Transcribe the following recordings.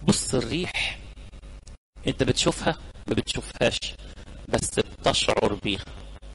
بص الريح انت بتشوفها ما بتشوفهاش بس بتشعر بيها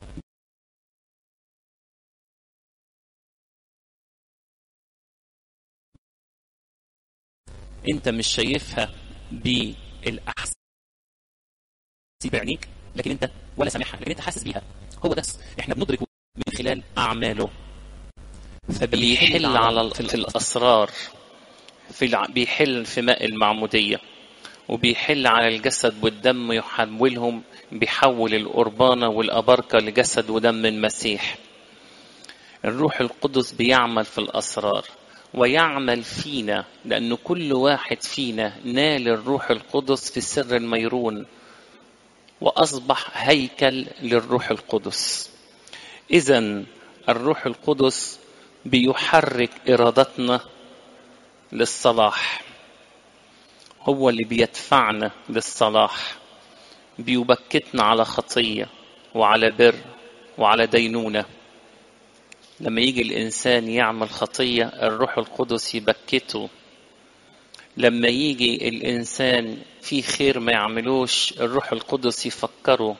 انت مش شايفها بالاحسن بعينيك لكن انت ولا سامعها لكن انت حاسس بيها هو ده احنا بندرك من خلال اعماله بيحل على في الاسرار في الع... بيحل في ماء المعموديه وبيحل على الجسد والدم يحولهم بيحول القربانة والأبركة لجسد ودم المسيح الروح القدس بيعمل في الأسرار ويعمل فينا لأن كل واحد فينا نال الروح القدس في سر الميرون وأصبح هيكل للروح القدس إذا الروح القدس بيحرك إرادتنا للصلاح هو اللي بيدفعنا للصلاح بيبكتنا على خطية وعلى بر وعلى دينونة لما يجي الإنسان يعمل خطية الروح القدس يبكته لما يجي الإنسان في خير ما يعملوش الروح القدس يفكره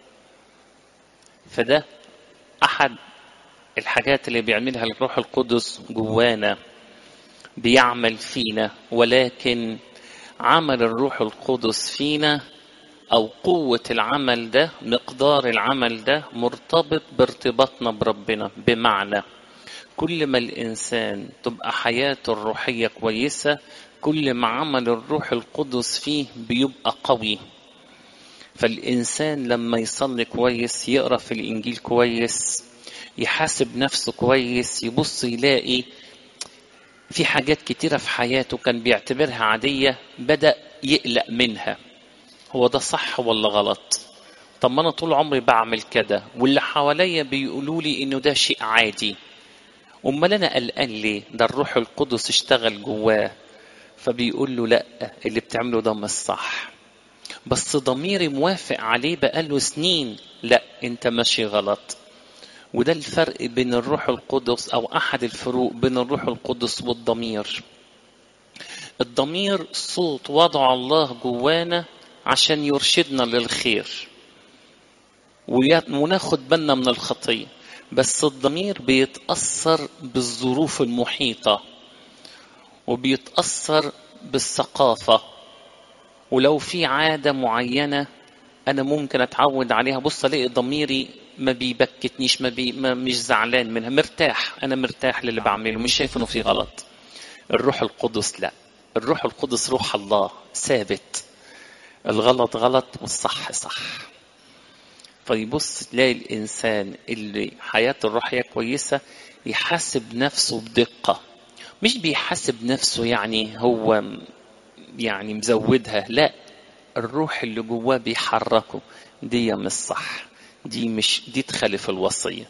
فده أحد الحاجات اللي بيعملها الروح القدس جوانا بيعمل فينا ولكن عمل الروح القدس فينا او قوه العمل ده مقدار العمل ده مرتبط بارتباطنا بربنا بمعنى كل ما الانسان تبقى حياته الروحيه كويسه كل ما عمل الروح القدس فيه بيبقى قوي فالانسان لما يصلي كويس يقرا في الانجيل كويس يحاسب نفسه كويس يبص يلاقي في حاجات كتيرة في حياته كان بيعتبرها عادية بدأ يقلق منها هو ده صح ولا غلط طب ما أنا طول عمري بعمل كده واللي حواليا بيقولوا لي إنه ده شيء عادي أمال أنا قلقان ليه ده الروح القدس اشتغل جواه فبيقول له لا اللي بتعمله ده مش صح بس ضميري موافق عليه بقاله سنين لا انت ماشي غلط وده الفرق بين الروح القدس او احد الفروق بين الروح القدس والضمير الضمير صوت وضع الله جوانا عشان يرشدنا للخير وناخد بالنا من الخطيه بس الضمير بيتاثر بالظروف المحيطه وبيتاثر بالثقافه ولو في عاده معينه انا ممكن اتعود عليها بص الاقي ضميري ما بيبكتنيش ما, بي ما مش زعلان منها مرتاح انا مرتاح للي بعمله مش شايف انه في غلط الروح القدس لا الروح القدس روح الله ثابت الغلط غلط والصح صح فيبص تلاقي الانسان اللي حياته الروحيه كويسه يحاسب نفسه بدقه مش بيحاسب نفسه يعني هو يعني مزودها لا الروح اللي جواه بيحركه دي مش صح دي مش دي تخالف الوصيه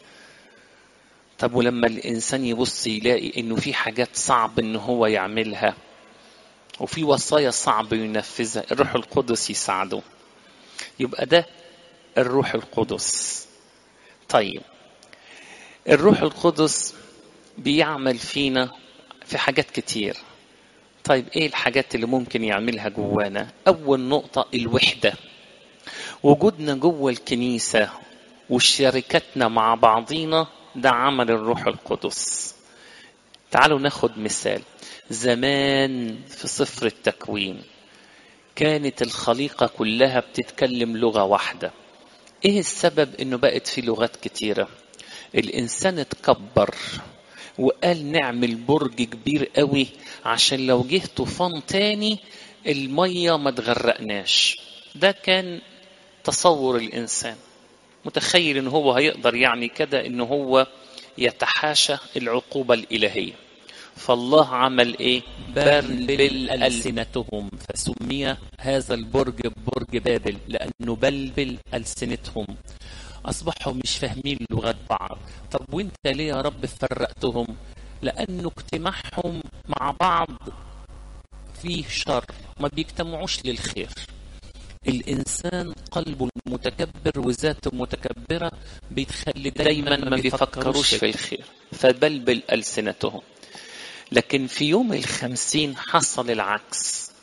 طب ولما الانسان يبص يلاقي انه في حاجات صعب ان هو يعملها وفي وصايا صعب ينفذها الروح القدس يساعده يبقى ده الروح القدس طيب الروح القدس بيعمل فينا في حاجات كتير طيب ايه الحاجات اللي ممكن يعملها جوانا اول نقطه الوحده وجودنا جوه الكنيسه وشركتنا مع بعضينا ده عمل الروح القدس تعالوا ناخد مثال زمان في سفر التكوين كانت الخليقة كلها بتتكلم لغة واحدة ايه السبب انه بقت في لغات كتيرة الانسان اتكبر وقال نعمل برج كبير قوي عشان لو جه طوفان تاني المية ما تغرقناش ده كان تصور الانسان متخيل ان هو هيقدر يعني كده ان هو يتحاشى العقوبة الإلهية فالله عمل ايه بلبل ألسنتهم فسمي هذا البرج برج بابل لأنه بلبل ألسنتهم أصبحوا مش فاهمين لغات بعض طب وانت ليه يا رب فرقتهم لأنه اجتماعهم مع بعض فيه شر ما بيجتمعوش للخير الإنسان قلبه المتكبر وذاته المتكبرة بيتخلي دايما ما بيفكروش في الخير فبلبل ألسنتهم لكن في يوم الخمسين حصل العكس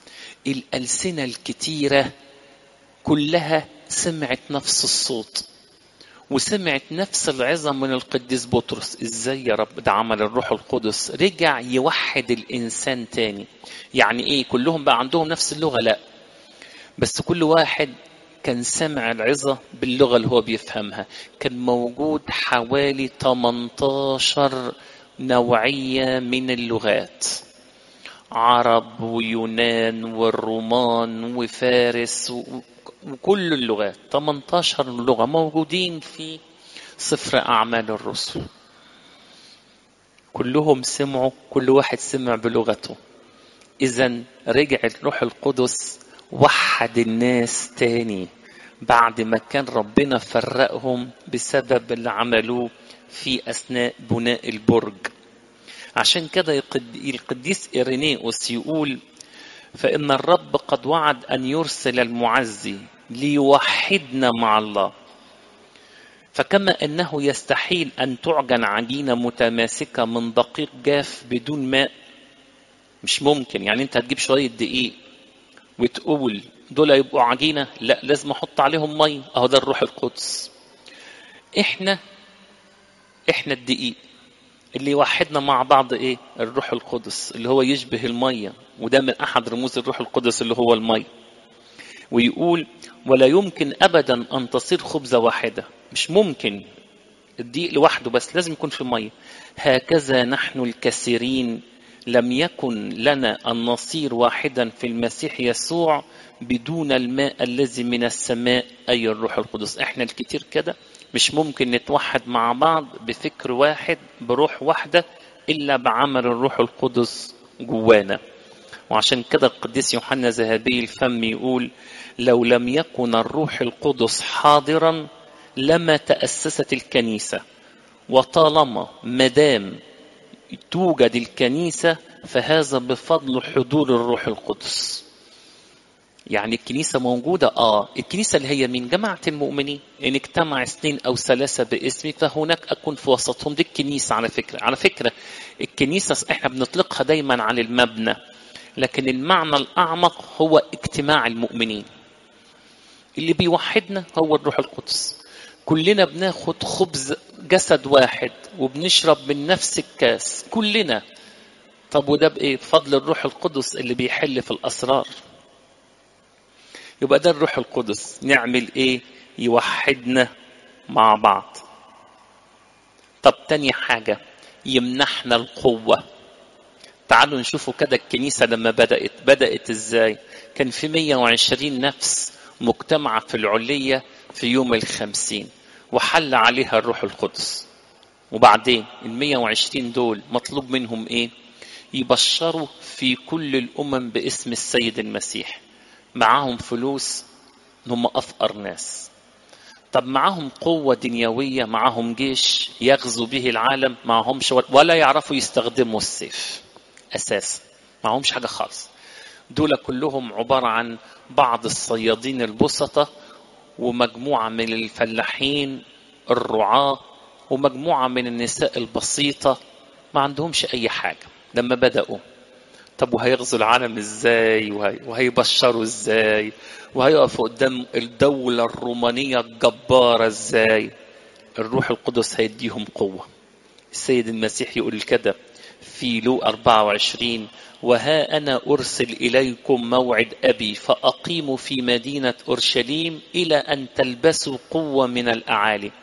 الألسنة الكتيرة كلها سمعت نفس الصوت وسمعت نفس العظة من القديس بطرس ازاي يا رب ده عمل الروح القدس رجع يوحد الإنسان تاني يعني ايه كلهم بقى عندهم نفس اللغة لا بس كل واحد كان سمع العظة باللغة اللي هو بيفهمها كان موجود حوالي 18 نوعية من اللغات عرب ويونان والرومان وفارس وكل اللغات 18 لغة موجودين في سفر أعمال الرسل كلهم سمعوا كل واحد سمع بلغته إذا رجع الروح القدس وحد الناس تاني بعد ما كان ربنا فرقهم بسبب اللي عملوه في أثناء بناء البرج عشان كده القديس إيرينيوس يقول فإن الرب قد وعد أن يرسل المعزي ليوحدنا مع الله فكما أنه يستحيل أن تعجن عجينة متماسكة من دقيق جاف بدون ماء مش ممكن يعني أنت هتجيب شوية دقيق وتقول دول يبقوا عجينة لا لازم أحط عليهم مية أهو ده الروح القدس إحنا إحنا الدقيق اللي يوحدنا مع بعض ايه الروح القدس اللي هو يشبه الميه وده من احد رموز الروح القدس اللي هو الميه ويقول ولا يمكن ابدا ان تصير خبزه واحده مش ممكن الدقيق لوحده بس لازم يكون في ميه هكذا نحن الكثيرين لم يكن لنا ان نصير واحدا في المسيح يسوع بدون الماء الذي من السماء اي الروح القدس احنا الكتير كده مش ممكن نتوحد مع بعض بفكر واحد بروح واحدة إلا بعمل الروح القدس جوانا وعشان كده القديس يوحنا ذهبي الفم يقول لو لم يكن الروح القدس حاضرا لما تأسست الكنيسة وطالما مدام توجد الكنيسة فهذا بفضل حضور الروح القدس يعني الكنيسة موجودة آه الكنيسة اللي هي من جماعة المؤمنين إن اجتمع اثنين أو ثلاثة باسمي فهناك أكون في وسطهم دي الكنيسة على فكرة على فكرة الكنيسة إحنا بنطلقها دايما على المبنى لكن المعنى الأعمق هو اجتماع المؤمنين اللي بيوحدنا هو الروح القدس كلنا بناخد خبز جسد واحد وبنشرب من نفس الكاس كلنا طب وده بإيه بفضل الروح القدس اللي بيحل في الأسرار يبقى ده الروح القدس نعمل ايه يوحدنا مع بعض طب تاني حاجة يمنحنا القوة تعالوا نشوفوا كده الكنيسة لما بدأت بدأت ازاي كان في 120 نفس مجتمعة في العلية في يوم الخمسين وحل عليها الروح القدس وبعدين ال 120 دول مطلوب منهم ايه يبشروا في كل الأمم باسم السيد المسيح معاهم فلوس هم أفقر ناس طب معاهم قوة دنيوية معاهم جيش يغزو به العالم معهمش ولا يعرفوا يستخدموا السيف أساسا معهمش حاجة خالص دول كلهم عبارة عن بعض الصيادين البسطة ومجموعة من الفلاحين الرعاة ومجموعة من النساء البسيطة ما عندهمش أي حاجة لما بدأوا طب وهيغزوا العالم ازاي وهي... وهيبشروا ازاي وهيقفوا قدام الدولة الرومانية الجبارة ازاي الروح القدس هيديهم قوة السيد المسيح يقول كده في لو 24 وها أنا أرسل إليكم موعد أبي فأقيم في مدينة أورشليم إلى أن تلبسوا قوة من الأعالي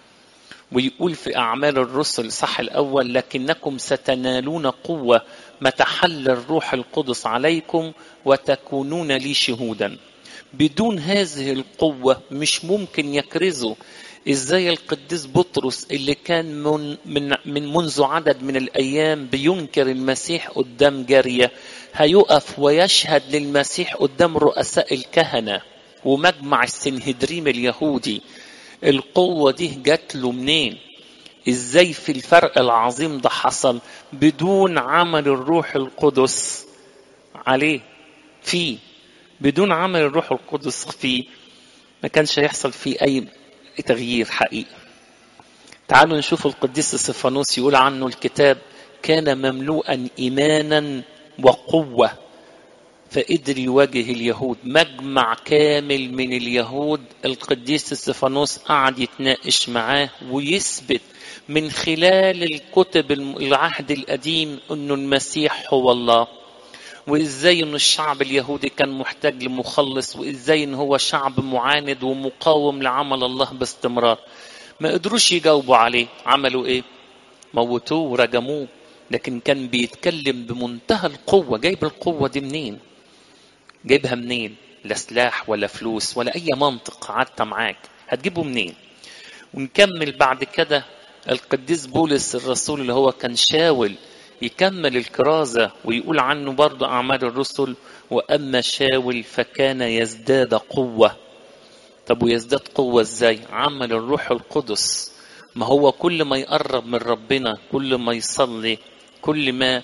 ويقول في أعمال الرسل صح الأول لكنكم ستنالون قوة متى حل الروح القدس عليكم وتكونون لي شهودا بدون هذه القوة مش ممكن يكرزوا ازاي القديس بطرس اللي كان من, من, من منذ عدد من الايام بينكر المسيح قدام جارية هيقف ويشهد للمسيح قدام رؤساء الكهنة ومجمع السنهدريم اليهودي القوة دي جات له منين ازاي في الفرق العظيم ده حصل بدون عمل الروح القدس عليه فيه بدون عمل الروح القدس فيه ما كانش هيحصل فيه اي تغيير حقيقي تعالوا نشوف القديس استفانوس يقول عنه الكتاب كان مملوءا ايمانا وقوه فقدر يواجه اليهود مجمع كامل من اليهود القديس استفانوس قعد يتناقش معاه ويثبت من خلال الكتب العهد القديم انه المسيح هو الله وازاي ان الشعب اليهودي كان محتاج لمخلص وازاي ان هو شعب معاند ومقاوم لعمل الله باستمرار ما قدروش يجاوبوا عليه عملوا ايه موتوه ورجموه لكن كان بيتكلم بمنتهى القوة جايب القوة دي منين جايبها منين لا سلاح ولا فلوس ولا اي منطق قعدت معاك هتجيبه منين ونكمل بعد كده القديس بولس الرسول اللي هو كان شاول يكمل الكرازة ويقول عنه برضه أعمال الرسل وأما شاول فكان يزداد قوة طب ويزداد قوة ازاي عمل الروح القدس ما هو كل ما يقرب من ربنا كل ما يصلي كل ما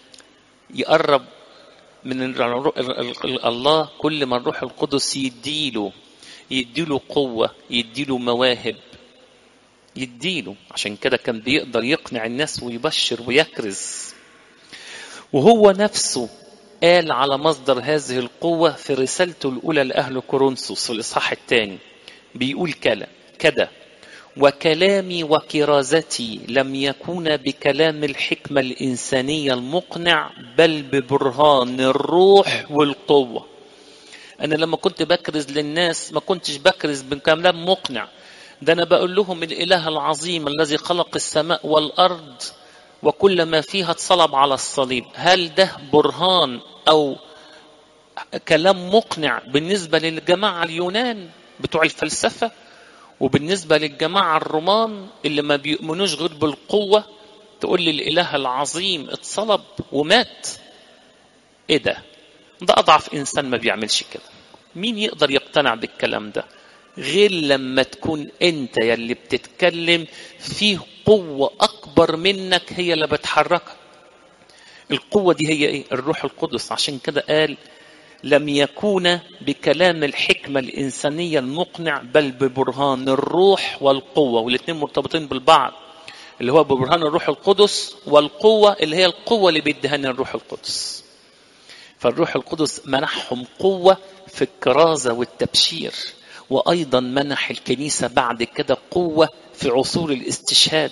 يقرب من الله كل ما الروح القدس يديله يديله قوة يديله مواهب يديله عشان كده كان بيقدر يقنع الناس ويبشر ويكرز وهو نفسه قال على مصدر هذه القوة في رسالته الأولى لأهل كورنثوس في الإصحاح الثاني بيقول كلا كده وكلامي وكرازتي لم يكون بكلام الحكمة الإنسانية المقنع بل ببرهان الروح والقوة أنا لما كنت بكرز للناس ما كنتش بكرز بكلام مقنع ده أنا بقول لهم الإله العظيم الذي خلق السماء والأرض وكل ما فيها اتصلب على الصليب هل ده برهان أو كلام مقنع بالنسبة للجماعة اليونان بتوع الفلسفة وبالنسبة للجماعة الرومان اللي ما بيؤمنوش غير بالقوة تقول لي الإله العظيم اتصلب ومات ايه ده ده أضعف إنسان ما بيعملش كده مين يقدر يقتنع بالكلام ده غير لما تكون انت يلي بتتكلم فيه قوة أكبر منك هي اللي بتحركك القوة دي هي ايه الروح القدس عشان كده قال لم يكون بكلام الحكمة الإنسانية المقنع بل ببرهان الروح والقوة والاثنين مرتبطين بالبعض اللي هو ببرهان الروح القدس والقوة اللي هي القوة اللي بيدهن الروح القدس فالروح القدس منحهم قوة في الكرازة والتبشير وأيضا منح الكنيسة بعد كده قوة في عصور الاستشهاد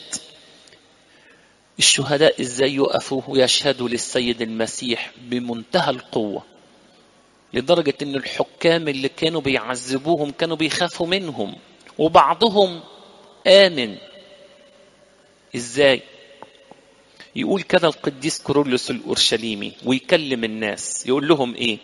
الشهداء ازاي يقفوا ويشهدوا للسيد المسيح بمنتهى القوه لدرجة إن الحكام اللي كانوا بيعذبوهم كانوا بيخافوا منهم وبعضهم آمن إزاي؟ يقول كده القديس كورولوس الأورشليمي ويكلم الناس يقول لهم إيه؟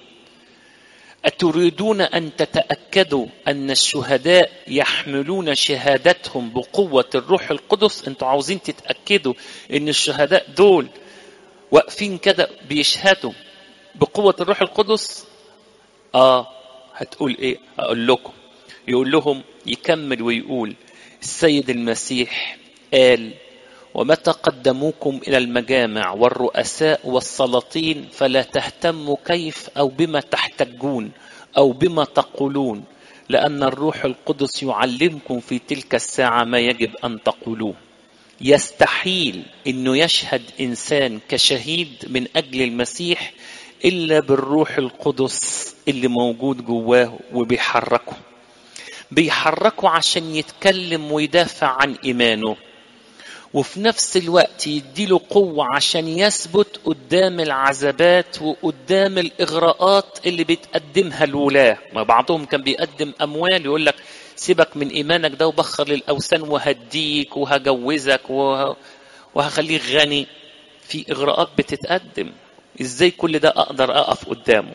أتريدون أن تتأكدوا أن الشهداء يحملون شهادتهم بقوة الروح القدس؟ أنتوا عاوزين تتأكدوا أن الشهداء دول واقفين كده بيشهدوا بقوة الروح القدس؟ اه هتقول ايه اقول لكم يقول لهم يكمل ويقول السيد المسيح قال ومتى قدموكم الى المجامع والرؤساء والسلاطين فلا تهتموا كيف او بما تحتجون او بما تقولون لان الروح القدس يعلمكم في تلك الساعه ما يجب ان تقولوه يستحيل انه يشهد انسان كشهيد من اجل المسيح الا بالروح القدس اللي موجود جواه وبيحركه بيحركه عشان يتكلم ويدافع عن ايمانه وفي نفس الوقت يديله قوة عشان يثبت قدام العذابات وقدام الإغراءات اللي بتقدمها الولاة ما بعضهم كان بيقدم أموال يقول لك سيبك من إيمانك ده وبخر للأوثان وهديك وهجوزك وه... وهخليك غني في إغراءات بتتقدم ازاي كل ده اقدر اقف قدامه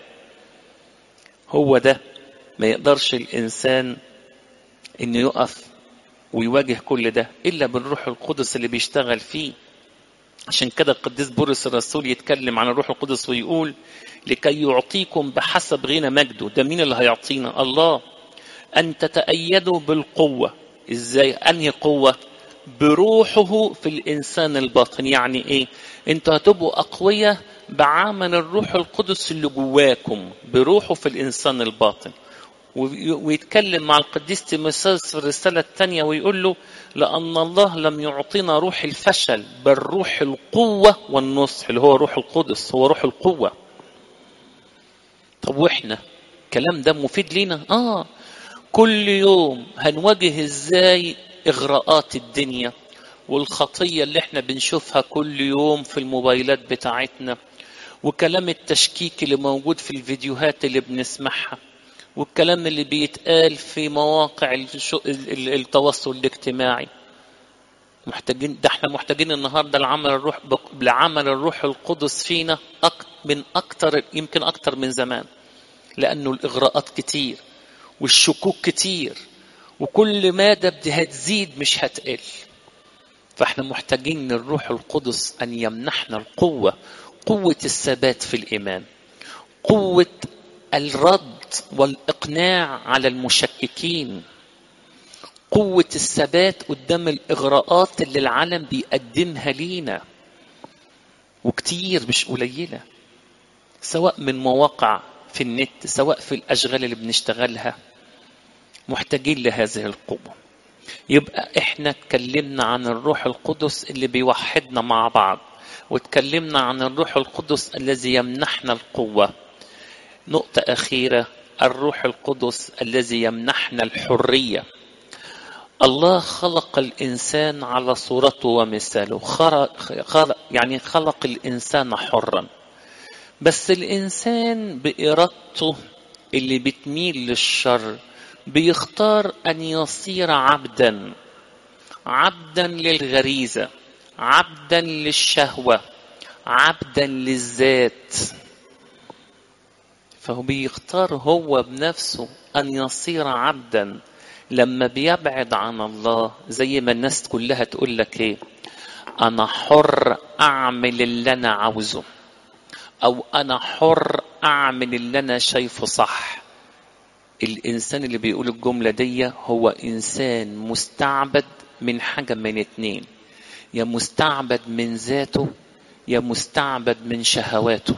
هو ده ما يقدرش الانسان انه يقف ويواجه كل ده الا بالروح القدس اللي بيشتغل فيه عشان كده القديس بولس الرسول يتكلم عن الروح القدس ويقول لكي يعطيكم بحسب غنى مجده ده مين اللي هيعطينا الله ان تتأيدوا بالقوة ازاي انهي قوة بروحه في الانسان الباطن يعني ايه انتوا هتبقوا اقوياء بعمل الروح القدس اللي جواكم بروحه في الانسان الباطن ويتكلم مع القديس تيموثاوس في الرساله الثانيه ويقول له لان الله لم يعطينا روح الفشل بل روح القوه والنصح اللي هو روح القدس هو روح القوه طب واحنا الكلام ده مفيد لينا اه كل يوم هنواجه ازاي اغراءات الدنيا والخطيه اللي احنا بنشوفها كل يوم في الموبايلات بتاعتنا وكلام التشكيك اللي موجود في الفيديوهات اللي بنسمعها والكلام اللي بيتقال في مواقع الشو- ال- ال- التواصل الاجتماعي محتاجين ده احنا محتاجين النهارده العمل الروح لعمل الروح القدس فينا أك من اكتر يمكن اكتر من زمان لانه الاغراءات كتير والشكوك كتير وكل مادة بدها تزيد مش هتقل فاحنا محتاجين للروح القدس ان يمنحنا القوة قوة الثبات في الايمان قوة الرد والاقناع على المشككين قوة الثبات قدام الإغراءات اللي العالم بيقدمها لينا وكتير مش قليلة سواء من مواقع في النت سواء في الأشغال اللي بنشتغلها محتاجين لهذه القوة يبقى احنا اتكلمنا عن الروح القدس اللي بيوحدنا مع بعض واتكلمنا عن الروح القدس الذي يمنحنا القوة نقطة أخيرة الروح القدس الذي يمنحنا الحرية الله خلق الإنسان على صورته ومثاله خلق, خلق يعني خلق الإنسان حرا بس الإنسان بإرادته اللي بتميل للشر بيختار أن يصير عبدا عبدا للغريزة عبدا للشهوة عبدا للذات فهو بيختار هو بنفسه أن يصير عبدا لما بيبعد عن الله زي ما الناس كلها تقول لك ايه انا حر اعمل اللي انا عاوزه او انا حر اعمل اللي انا شايفه صح الانسان اللي بيقول الجمله دي هو انسان مستعبد من حاجه من اتنين يا مستعبد من ذاته يا مستعبد من شهواته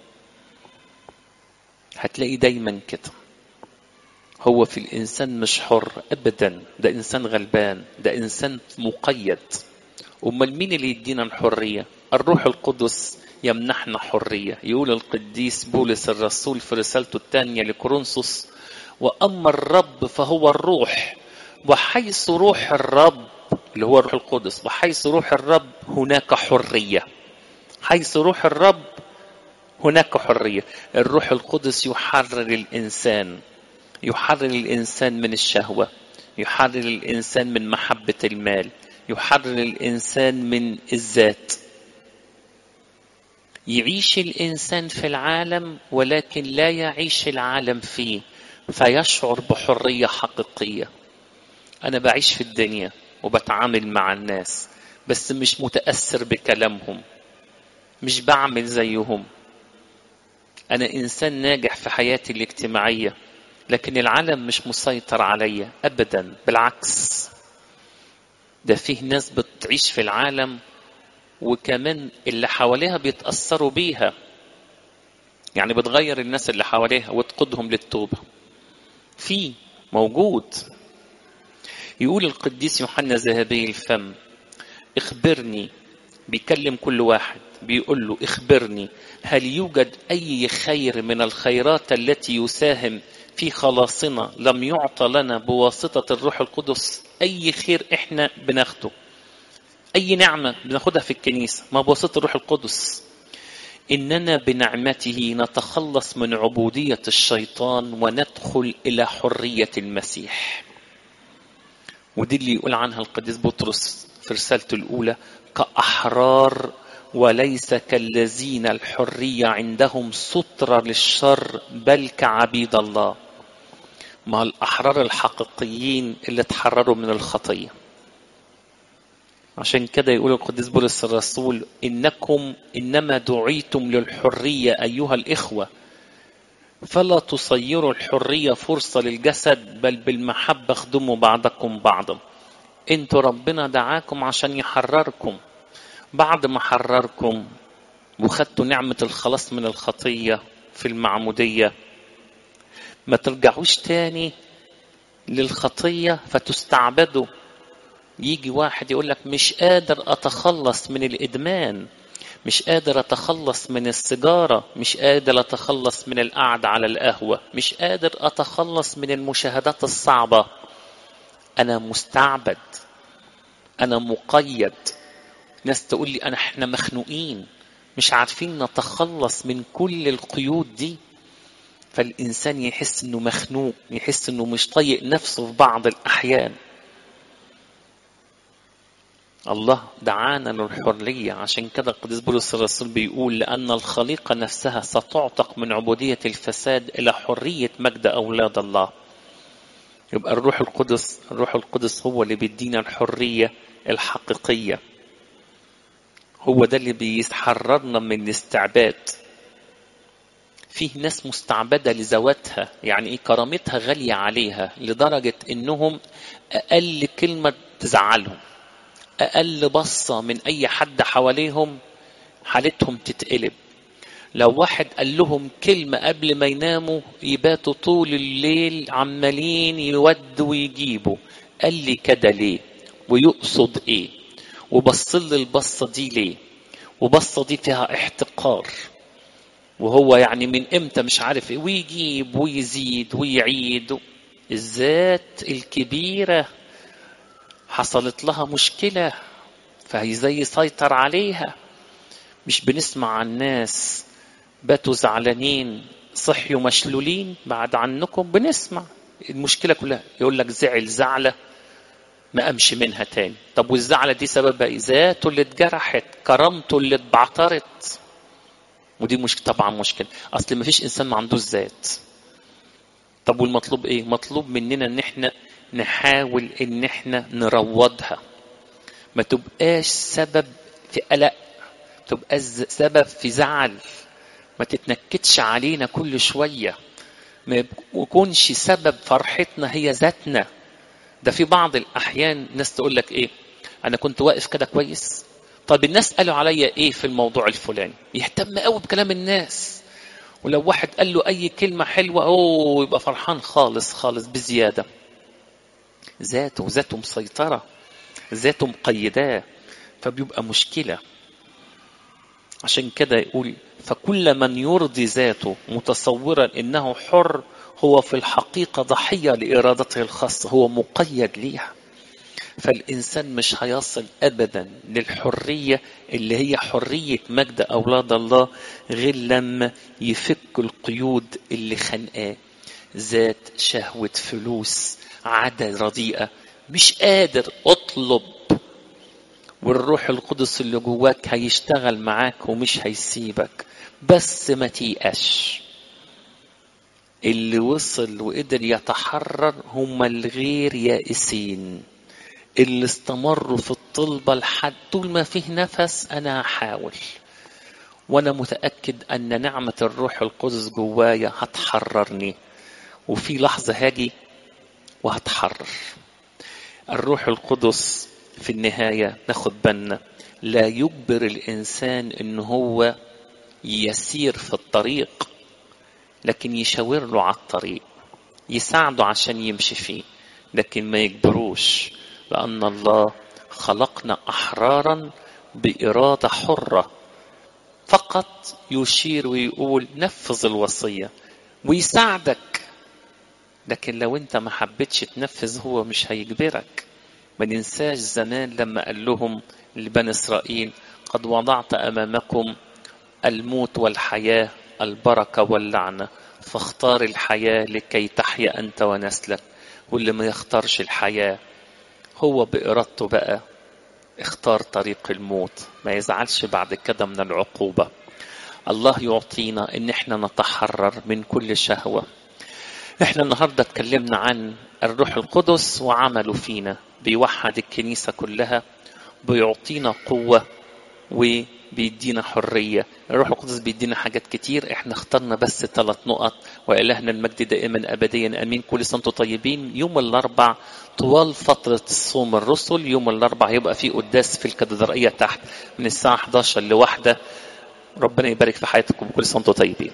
هتلاقي دايما كده هو في الإنسان مش حر أبدا ده إنسان غلبان ده إنسان مقيد أمال مين اللي يدينا الحرية الروح القدس يمنحنا حرية يقول القديس بولس الرسول في رسالته الثانية لكورنثوس وأما الرب فهو الروح وحيث روح الرب اللي هو الروح القدس وحيث روح الرب هناك حرية حيث روح الرب هناك حرية الروح القدس يحرر الإنسان يحرر الإنسان من الشهوة يحرر الإنسان من محبة المال يحرر الإنسان من الذات يعيش الإنسان في العالم ولكن لا يعيش العالم فيه فيشعر بحرية حقيقية أنا بعيش في الدنيا وبتعامل مع الناس بس مش متأثر بكلامهم مش بعمل زيهم أنا إنسان ناجح في حياتي الاجتماعية لكن العالم مش مسيطر عليا ابدا بالعكس ده فيه ناس بتعيش في العالم وكمان اللي حواليها بيتاثروا بيها يعني بتغير الناس اللي حواليها وتقودهم للتوبه في موجود يقول القديس يوحنا ذهبي الفم اخبرني بيكلم كل واحد بيقول له اخبرني هل يوجد اي خير من الخيرات التي يساهم في خلاصنا لم يعطى لنا بواسطة الروح القدس أي خير إحنا بناخده أي نعمة بناخدها في الكنيسة ما بواسطة الروح القدس إننا بنعمته نتخلص من عبودية الشيطان وندخل إلى حرية المسيح ودي اللي يقول عنها القديس بطرس في رسالته الأولى كأحرار وليس كالذين الحرية عندهم سترة للشر بل كعبيد الله ما الأحرار الحقيقيين اللي اتحرروا من الخطية عشان كده يقول القديس بولس الرسول إنكم إنما دعيتم للحرية أيها الإخوة فلا تصيروا الحرية فرصة للجسد بل بالمحبة اخدموا بعضكم بعضا انتوا ربنا دعاكم عشان يحرركم بعد ما حرركم وخدتوا نعمة الخلاص من الخطية في المعمودية ما ترجعوش تاني للخطية فتستعبدوا يجي واحد يقول لك مش قادر أتخلص من الإدمان مش قادر اتخلص من السيجاره مش قادر اتخلص من القعده على القهوه مش قادر اتخلص من المشاهدات الصعبه انا مستعبد انا مقيد ناس تقول لي انا احنا مخنوقين مش عارفين نتخلص من كل القيود دي فالانسان يحس انه مخنوق يحس انه مش طايق نفسه في بعض الاحيان الله دعانا للحرية عشان كده القديس بولس الرسول بيقول لأن الخليقة نفسها ستعتق من عبودية الفساد إلى حرية مجد أولاد الله يبقى الروح القدس الروح القدس هو اللي بيدينا الحرية الحقيقية هو ده اللي بيحررنا من الاستعباد فيه ناس مستعبدة لذواتها يعني ايه كرامتها غالية عليها لدرجة انهم اقل كلمة تزعلهم اقل بصة من اي حد حواليهم حالتهم تتقلب لو واحد قال لهم كلمة قبل ما يناموا يباتوا طول الليل عمالين يودوا ويجيبوا قال لي كده ليه ويقصد ايه وبصل البصة دي ليه وبصة دي فيها احتقار وهو يعني من امتى مش عارف ايه ويجيب ويزيد ويعيد الذات الكبيرة حصلت لها مشكلة فهي زي سيطر عليها مش بنسمع عن ناس باتوا زعلانين صحيوا مشلولين بعد عنكم بنسمع المشكلة كلها يقول لك زعل زعلة ما قامش منها تاني طب والزعلة دي سببها ايه ذاته اللي اتجرحت كرامته اللي اتبعترت ودي مش طبعا مشكلة اصل ما فيش انسان ما عندوش ذات طب والمطلوب ايه مطلوب مننا ان احنا نحاول ان احنا نروضها ما تبقاش سبب في قلق تبقى سبب في زعل ما تتنكدش علينا كل شوية ما يكونش سبب فرحتنا هي ذاتنا ده في بعض الأحيان ناس تقول لك إيه أنا كنت واقف كده كويس طب الناس قالوا عليا إيه في الموضوع الفلاني يهتم قوي بكلام الناس ولو واحد قال له أي كلمة حلوة أوه يبقى فرحان خالص خالص بزيادة ذاته ذاته مسيطرة ذاته مقيداه فبيبقى مشكلة عشان كده يقول فكل من يرضي ذاته متصورا انه حر هو في الحقيقة ضحية لإرادته الخاصة هو مقيد ليها فالإنسان مش هيصل أبدا للحرية اللي هي حرية مجد أولاد الله غير لما يفك القيود اللي خانقاه ذات شهوة فلوس عادة رديئة مش قادر اطلب والروح القدس اللي جواك هيشتغل معاك ومش هيسيبك بس ما تيأش اللي وصل وقدر يتحرر هم الغير يائسين اللي استمروا في الطلبة لحد طول ما فيه نفس أنا هحاول وأنا متأكد أن نعمة الروح القدس جوايا هتحررني وفي لحظة هاجي وهتحرر الروح القدس في النهاية ناخد بالنا لا يجبر الإنسان إن هو يسير في الطريق لكن يشاور له على الطريق يساعده عشان يمشي فيه لكن ما يجبروش لأن الله خلقنا أحرارا بإرادة حرة فقط يشير ويقول نفذ الوصية ويساعدك لكن لو انت ما حبيتش تنفذ هو مش هيجبرك ما ننساش زمان لما قال لهم لبني إسرائيل قد وضعت أمامكم الموت والحياة البركة واللعنة فاختار الحياة لكي تحيا أنت ونسلك واللي ما يختارش الحياة هو بإرادته بقى اختار طريق الموت ما يزعلش بعد كده من العقوبة الله يعطينا ان احنا نتحرر من كل شهوة احنا النهاردة اتكلمنا عن الروح القدس وعمله فينا بيوحد الكنيسة كلها بيعطينا قوة وبيدينا حرية الروح القدس بيدينا حاجات كتير احنا اخترنا بس ثلاث نقط وإلهنا المجد دائما أبديا أمين كل سنة وانتم طيبين يوم الأربع طوال فترة صوم الرسل يوم الأربع هيبقى في قداس في الكاتدرائية تحت من الساعة 11 لواحدة ربنا يبارك في حياتكم كل سنة وانتم طيبين